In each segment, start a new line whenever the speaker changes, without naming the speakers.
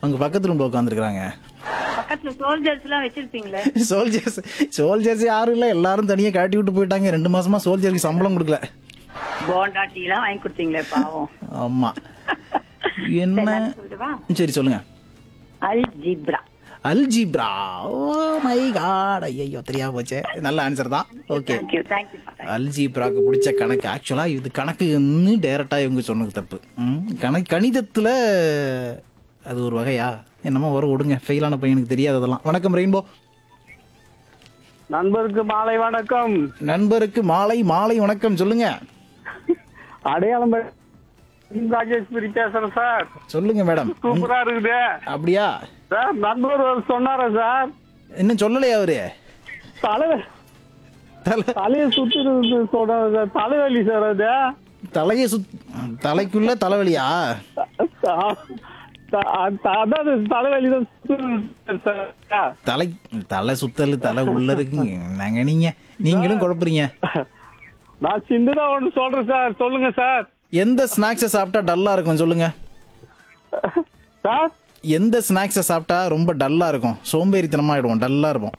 அவங்க பக்கத்து ரூம்ல உட்காந்துருக்காங்க
பக்கத்துல சோல்ஜர்ஸ் எல்லாம் வச்சிருப்பீங்களே
சோல்ஜர்ஸ் சோல்ஜர்ஸ் யாரும் இல்ல எல்லாரும் தனியா கட்டி விட்டு போயிட்டாங்க ரெண்டு மாசமா சோல்ஜருக்கு சம்பளம் கொடுக்கல
போண்டா டீ எல்லாம் வாங்கி கொடுத்தீங்களே பாவம்
ஆமா என்ன
சொல்லுவா
சரி சொல்லுங்க
algebra
algebra oh my god ஐயோ தெரியாம போச்சே நல்ல ஆன்சர் தான் ஓகே
தேங்க்யூ தேங்க்யூ
அல்ஜிப்ராக்கு பிடிச்ச கணக்கு ஆக்சுவலா இது கணக்குன்னு டைரக்டா இவங்க சொன்னது தப்பு ம், கணக்கு கணிதத்துல அது ஒரு வகையா என்னமோ வரும் விடுங்க ஃபெயிலான பையனுக்கு தெரியாது அதெல்லாம் வணக்கம் ரெயின்போ
நண்பருக்கு மாலை வணக்கம்
நண்பருக்கு மாலை மாலை வணக்கம் சொல்லுங்க
அடையாளம் பே- ராஜேஸ்வரி பேசுறேன் சார்
சொல்லுங்க மேடம்
சூப்பரா இருக்குது
அப்படியா
சார் நண்பர் ஒரு சொன்னாரா சார்
இன்னும் சொல்லலையா அவரு
தலை
தலை
தலையை சுத்துறது சொல்றாரு சார் தலைவலி சார் அது
தலையை சுத் தலைக்குள்ள தலைவலியா
த- த- அதாவது தலைவலி தான் சுத்துறது சார்
தலை தலை சுத்தல் தலை உள்ள இருக்குங்க நாங்க நீங்க நீங்களும் குழப்புறீங்க
நான் சின்னதா ஒண்ணு சொல்றேன் சார் சொல்லுங்க சார்
எந்த ஸ்நாக்ஸை சாப்பிட்டா டல்லா இருக்கும் சொல்லுங்க
சார்
எந்த ஸ்நாக்ஸை சாப்பிட்டா ரொம்ப டல்லா இருக்கும் சோம்பேறித்தனமா ஆயிடுவோம் டல்லா இருப்போம்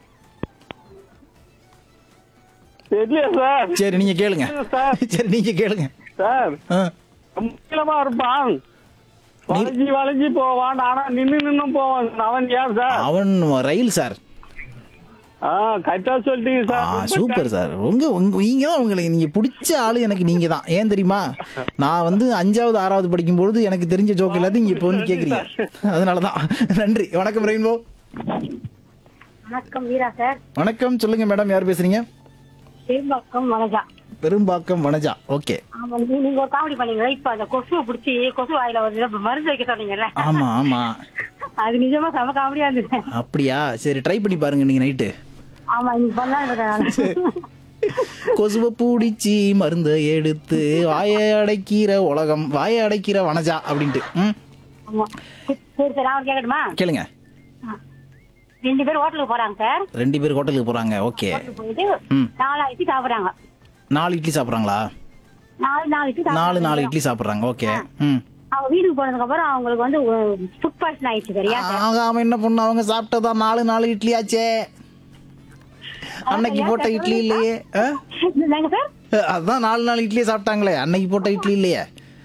தெரியல சார்
சரி நீங்க கேளுங்க
சார்
சரி நீங்க கேளுங்க
சார்
ஆ,
முக்கியமா இருப்பான் வளைஞ்சி வளைஞ்சி போவான் ஆனா நின்னு நின்னும் போவான் அவன் யார் சார்
அவன் ரயில் சார்
ஆ கரெக்டா சொல்லிட்டீங்க
ஆ
சார்
சூப்பர் சார் உங்க உங்க நீங்க தான் உங்களுக்கு நீங்க பிடிச்ச ஆளு எனக்கு நீங்க தான் ஏன் தெரியுமா நான் வந்து அஞ்சாவது ஆறாவது படிக்கும் பொழுது எனக்கு தெரிஞ்ச ஜோக் எல்லாத்தையும் இங்க இப்போ வந்து கேக்குறீங்க அதனாலதான் நன்றி வணக்கம் ரெயின்போ
வணக்கம் வீரா சார்
வணக்கம் சொல்லுங்க மேடம் யார் பேசுறீங்க
சேம்பாக்கம் வனஜா
பெரும்பாக்கம் வனஜா ஓகே
ஆமா நீ- நீங்க ஒரு காமெடி பண்ணீங்க இப்ப அந்த கொசுவை பிடிச்சி கொசு வாயில ஒரு மருந்து வைக்க சொன்னீங்கல்ல
ஆமா ஆமா
அது நிஜமா செம காமெடியா இருந்தது
அப்படியா சரி ட்ரை பண்ணி பாருங்க நீங்க நைட்டு
ஆமா இன்னைக்கு பண்ணலாம் இருக்கேன் நானு.
கொசுவை பூடிச்சி மருந்த எடுத்து வாயை அடைக்கிற உலகம் வாயை அடைக்கிற வனஜா அப்படின்ட்டு ம்
ஆமா சரி சார் நான் கேட்கட்டுமா
கேளுங்க
ரெண்டு பேரும் ஹோட்டலுக்கு போறாங்க சார்
ரெண்டு பேர் ஹோட்டலுக்கு போறாங்க ஓகே
ஹோட்டலுக்கு போயிட்டு
ம்.
நாலாயிரத்தி சாப்பிடுறாங்க
நாலு இட்லி சாப்பிட்றாங்களா
நாலு நாலு இட்லி
நாலு
சாப்பிடுறாங்க.
நாலு இட்லி சாப்பிட்றாங்க ஓகே ம்
அவங்க வீட்டுக்கு போனதுக்கு அப்புறம் அவங்களுக்கு வந்து ஃபுட் பாய்சன் ஆயிடுச்சு சரியா
ஆக அவன் என்ன பண்ண அவங்க சாப்பிட்டதா நாலு நாலு இட்லி ஆச்சே அன்னைக்கு போட்ட இட்லி இல்லையே ஆ?
என்னங்க சார்
அதான் நாலு நாலு இட்லியே சாப்பிட்டாங்களே அன்னைக்கு போட்ட இட்லி இல்லையே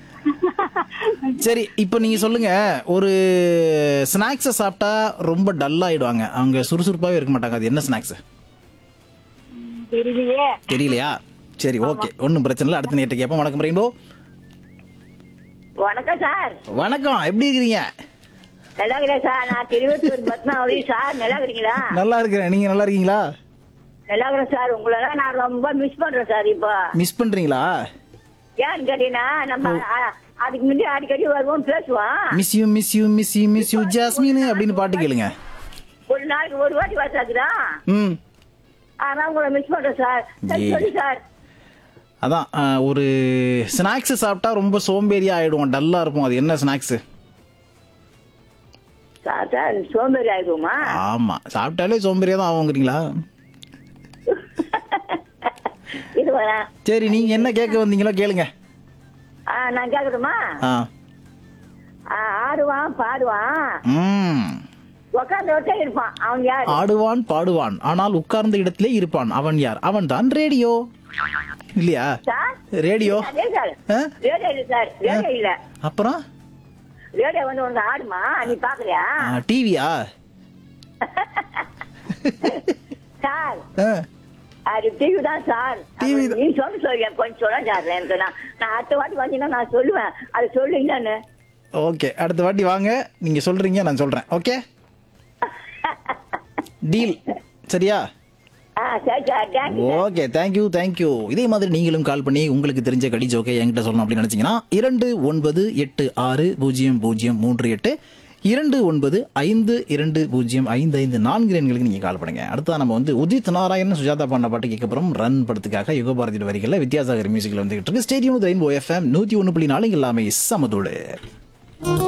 சரி இப்போ நீங்க சொல்லுங்க ஒரு ஸ்நாக்ஸை சாப்பிட்டா ரொம்ப டல் ஆயிடுவாங்க அவங்க சுறுசுறுப்பாவே இருக்க மாட்டாங்க அது என்ன ஸ்நாக்ஸ்
தெரியலையே
தெரியலையா சரி ஓகே ஒன்றும் பிரச்சனை இல்லை அடுத்த நேற்று கேட்போம் வணக்கம் ரெயின்போ
வணக்கம் சார்
வணக்கம் எப்படி இருக்கிறீங்க
நல்லா இருக்கிறேன் சார் நான் திருவத்தூர் பத்மாவதி சார் நல்லா இருக்கிறீங்களா
நல்லா இருக்கிறேன் நீங்க நல்லா இருக்கீங்களா
நல்லா இருக்கிறேன் சார் உங்களெல்லாம் நான் ரொம்ப மிஸ் பண்றேன் சார் இப்போ
மிஸ் பண்றீங்களா
ஏன்னு கேட்டீங்கன்னா நம்ம அ- அதுக்கு முன்னாடி அடிக்கடி வருவோம் பேசுவோம்
miss you miss you miss you miss you jasmine அப்படின்னு பாட்டு கேளுங்க
ஒரு நாளைக்கு ஒரு வாட்டி வச்சாக்குதான்
ம்
ஆனா உங்களை மிஸ் பண்றேன் சார் சரி,
ஏ.
சொல்லு சார்
அதான் ஆ, ஒரு ஸ்நாக்ஸ் சாப்பிட்டா ரொம்ப சோம்பேறியா ஆயிடுவோம் டல்லா இருப்போம் அது என்ன ஸ்நாக்ஸ்
சார் சார் சோம்பேறி ஆயிடுவோமா
ஆமா சாப்பிட்டாலே சோம்பேறியா தான் ஆகுங்கிறீங்களா
இது வரேன்
சரி நீங்க என்ன கேட்க வந்தீங்களோ கேளுங்க
ஆ, நான் கேட்கட்டுமா
ஆ
ஆ, ஆடுவான் பாடுவான்
ம்
உட்காந்து ஒட்டே இருப்பான் அவன் யார்
ஆடுவான் பாடுவான் ஆனால் உட்கார்ந்த இடத்திலே இருப்பான் அவன் யார் அவன் தான் ரேடியோ இல்லையா
சார்
ரேடியோ
அதே சார்
ஆ?
ரேடியோ இல்ல சார் ரேடியோ இல்ல
அப்புறம்
ரேடியோ வந்து உனக்கு ஆடுமா நீ பாக்குறியா
டிவியா
சார்
ஆ
அது டிவி தான் சார்
TV
அது நீ சொல்ல சொல்ல கொஞ்சம் சொல்ல சார் எனக்கு நான் நான் அடுத்த வாட்டி வந்தீங்கன்னா நான் சொல்லுவேன் அது சொல்லு என்னன்னு
ஓகே அடுத்த வாட்டி வாங்க நீங்க சொல்றீங்க நான் சொல்றேன் ஓகே டீல் சரியா
ஆ சரி sir thank you
okay thank you thank you இதே மாதிரி நீங்களும் கால் பண்ணி உங்களுக்கு தெரிஞ்ச கடி ஜோக்கை என்கிட்ட சொல்லணும் அப்படின்னு நினைச்சீங்கன்னா இரண்டு ஒன்பது எட்டு ஆறு பூஜ்ஜியம் பூஜ்ஜியம் மூன்று எட்டு இரண்டு ஒன்பது ஐந்து இரண்டு பூஜ்ஜியம் ஐந்து ஐந்து நான்கு எண்களுக்கு நீங்க கால் பண்ணுங்க அடுத்தா நம்ம வந்து உதித் நாராயணன் சுஜாதா பாண்ட பாட்டு கேட்க போறோம் ரன் படத்துக்காக யுகபாரதி வரிகளில் வித்யாசாகர் மியூசிக்ல வந்துகிட்டு இருக்கு ஸ்டேடியம் ரெயின்போ எஃப்எம் நூத்தி ஒன்று புள்ளி நாலு எல்லாமே சமதோடு